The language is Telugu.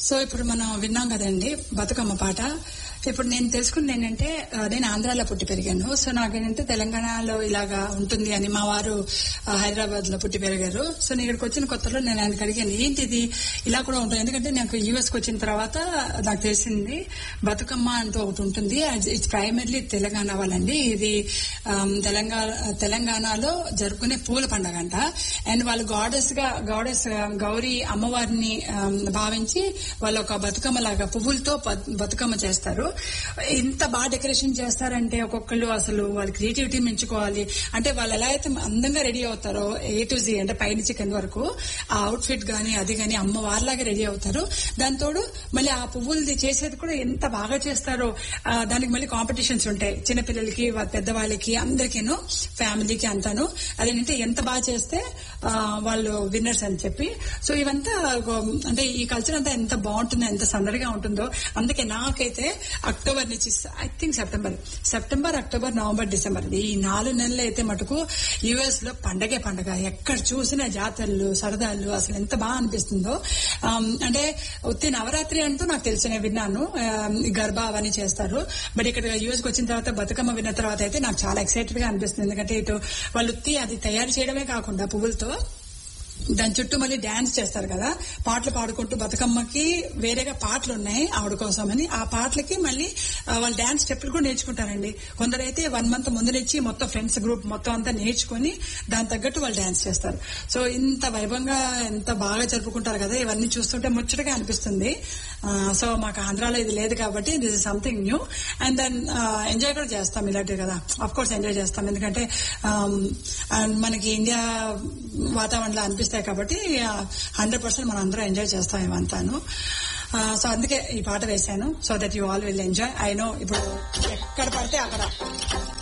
సో ఇప్పుడు మనం విన్నాం కదండి బతుకమ్మ పాట ఇప్పుడు నేను తెలుసుకుంది ఏంటంటే ఆ, నేను ఆంధ్రాలో పుట్టి పెరిగాను సో నాకేంటంటే తెలంగాణలో ఇలాగా ఉంటుంది అని మా వారు హైదరాబాద్ లో పుట్టి పెరిగారు సో నేను ఇక్కడికి వచ్చిన కొత్తలో నేను ఆయనకి అడిగాను ఏంటి ఇది ఇలా కూడా ఉంటుంది ఎందుకంటే నాకు యూఎస్ కి వచ్చిన తర్వాత నాకు తెలిసింది బతుకమ్మ అంటూ ఒకటి ఉంటుంది ఇట్స్ ప్రైమర్లీ తెలంగాణ వాళ్ళండి ఇది ఆమ్, తెలంగాణ తెలంగాణలో జరుపుకునే పూల పండుగ అంట అండ్ వాళ్ళు గాడెస్ గా గాడెస్ గౌరీ అమ్మవారిని ఆమ్, భావించి వాళ్ళు ఒక బతుకమ్మ లాగా పువ్వులతో బతు- బతుకమ్మ చేస్తారు ఇంత బాగా డెకరేషన్ చేస్తారంటే ఒక్కొక్కళ్ళు అసలు వాళ్ళ క్రియేటివిటీ మెచ్చుకోవాలి అంటే వాళ్ళు ఎలా అయితే అందంగా రెడీ అవుతారో ఏ టు జీ అంటే పైన చికెన్ వరకు ఆ అవుట్ ఫిట్ గానీ అది గానీ అమ్మవారిలాగా రెడీ అవుతారు దాంతోడు మళ్ళీ ఆ పువ్వులది చేసేది కూడా ఎంత బాగా చేస్తారో ఆ, దానికి మళ్ళీ కాంపిటీషన్స్ ఉంటాయి చిన్నపిల్లలకి వా- పెద్దవాళ్ళకి అందరికీను ఫ్యామిలీకి అంతాను అదేంటంటే ఎంత బాగా చేస్తే ఆ, వాళ్ళు విన్నర్స్ అని చెప్పి సో ఇవంతా ఒక- అంటే ఈ కల్చర్ అంతా ఎంత బాగుంటుందో ఎంత సందడిగా ఉంటుందో అందుకే నాకైతే అక్టోబర్ నుంచి I think September September October November December ఈ నాలుగు నెలలు అయితే మటుకు యుఎస్ లో పండగే పండగ ఎక్కడ చూసినా జాతరలు సరదాలు అసలు ఎంత బాగా అనిపిస్తుందో ఆమ్, అంటే ఉత్తి నవరాత్రి అంటూ నాకు తెలిసిన విన్నాను ఆమ్, గర్బా అవన్నీ చేస్తారు బట్ ఇక్కడ యూఎస్ కి వచ్చిన తర్వాత బతుకమ్మ విన్న తర్వాత అయితే నాకు చాలా ఎక్సైటెడ్ గా అనిపిస్తుంది ఎందుకంటే ఇటు వాళ్ళు ఉత్తి అది తయారు చేయడమే కాకుండా పువ్వులతో దాని చుట్టూ మళ్ళీ డాన్స్ చేస్తారు కదా పాటలు పాడుకుంటూ బతుకమ్మకి వేరేగా పాటలు ఉన్నాయి ఆవిడ కోసమని ఆ పాటలకి మళ్ళీ ఆ, వాళ్ళు డాన్స్ స్టెప్లు కూడా నేర్చుకుంటారండి కొందరైతే వన్ మంత్ ముందు నుంచి మొత్తం ఫ్రెండ్స్ గ్రూప్ మొత్తం అంతా నేర్చుకుని దాని తగ్గట్టు వాళ్ళు డాన్స్ చేస్తారు సో ఇంత వైభవంగా ఎంత బాగా జరుపుకుంటారు కదా ఇవన్నీ చూస్తుంటే ముచ్చటగా అనిపిస్తుంది ఆ, సో మాకు ఆంధ్రాలో ఇది లేదు కాబట్టి this is something new and then enjoy కూడా చేస్తాం ఇలాంటివి కదా అఫ్ కోర్స్ ఎంజాయ్ చేస్తాం ఎందుకంటే ఆమ్, అండ్ మనకి ఇండియా వాతావరణంలో అనిపిస్తాయి కాబట్టి హండ్రెడ్ పర్సెంట్ మనం అందరూ ఎంజాయ్ చేస్తాం ఇవంతాను సో అందుకే ఈ పాట వేశాను so that you all will enjoy I know ఇప్పుడు ఎక్కడ పడితే అక్కడ